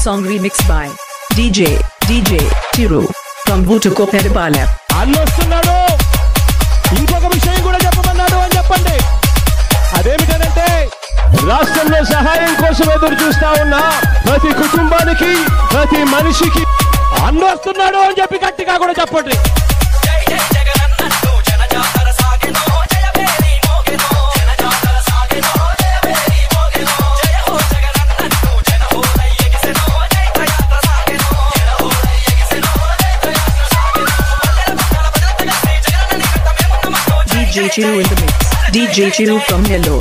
song remixed by DJ DJ Tiru from Vutuko Peripalem. అన్నొస్తున్నాడు ఇంకొక విషయం కూడా చెప్పమన్నాడు అని చెప్పండి అదేమిటనంటే రాష్ట్రంలో సహాయం కోసం ఎదురు చూస్తా ఉన్న ప్రతి కుటుంబానికి ప్రతి మనిషికి అన్నొస్తున్నాడు అని చెప్పి గట్టిగా కూడా చెప్పండి DJ Tiru in the mix. DJ Tiru from Nellore.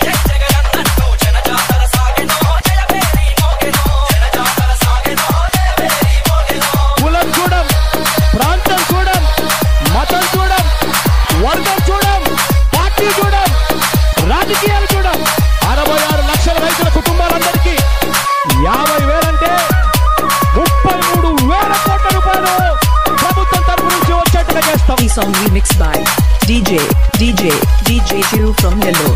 కులం చూడం ప్రాంతం చూడం మతం చూడం వర్గం చూడం పార్టీ చూడం రాజకీయాలు చూడం అరవై ఆరు లక్షల రైతుల కుటుంబాలందరికీ యాభై వేలంటే ముప్పై మూడు వేల కోట్ల రూపాయలు ప్రభుత్వం తరపు నుంచి వచ్చేట్టుగా చేస్తాం The song remixed by DJ DJ DJ Tiru from Nellore.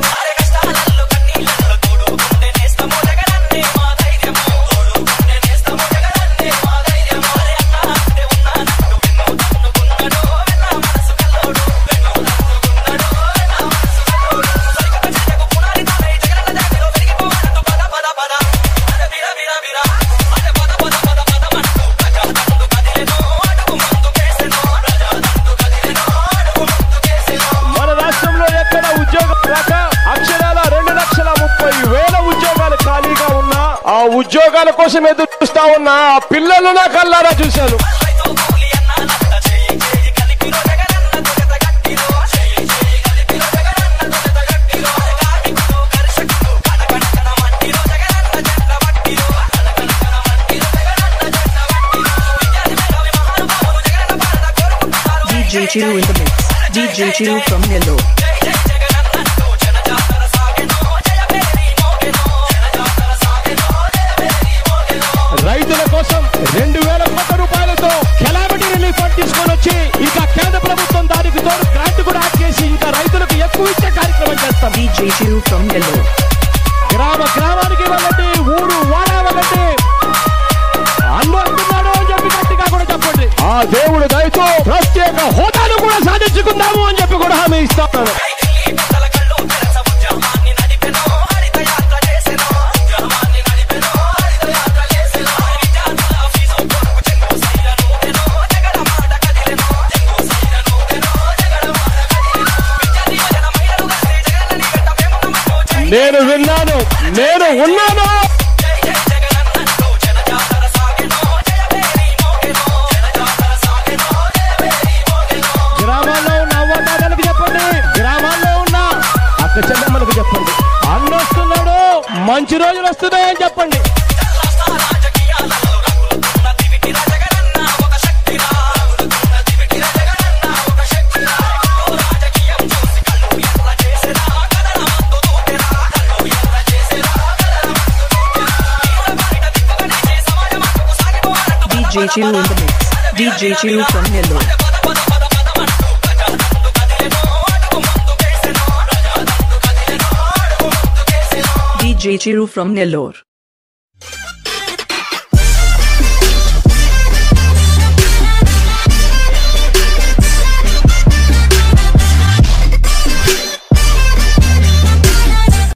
మన రాష్ట్రంలో ఎక్కడ ఉద్యోగం రాక అక్షరాల రెండు లక్షల ముప్పై వేల ఉద్యోగాలు ఖాళీగా ఉన్నా ఆ ఉద్యోగాల కోసం ఎదురు చూస్తా ఉన్న ఆ పిల్లలు నా కల్లారా చూశాను DJ Tiru in the mix. DJ Tiru from Nellore. రైతుల కోసం రెండు వేల కోట్ల రూపాయలతో కెలామిటీ రిలీఫ్ ఫండ్ తీసుకొని వచ్చి ఇంకా కేంద్ర ప్రభుత్వం దానికి తోడు గ్రాంట్ కూడా యాడ్ చేసి ఇంకా రైతులకు ఎక్కువ ఇచ్చే కార్యక్రమం చేస్తాం DJ Tiru from Nellore. గ్రామ గ్రామానికి వెళ్ళండి ఊరు వాడ వెళ్ళండి అన్వస్తున్నాడు అని చెప్పి గట్టిగా కూడా చెప్పండి ఆ దేవుడు దయతో ప్రత్యేక హోదాను కూడా సాధించుకుందాము అని చెప్పి కూడా హామీ ఇస్తాను నేను విన్నాను నేను ఉన్నాను గ్రామాల్లో ఉన్న అవ్వతాతలకు చెప్పండి గ్రామాల్లో ఉన్న అక్క చెల్లెమ్మలకు చెప్పండి అన్న వస్తున్నాడు మంచి రోజులు వస్తున్నాయని చెప్పండి DJ Tiru in the mix. DJ Tiru from Nellore. DJ Tiru from Nellore.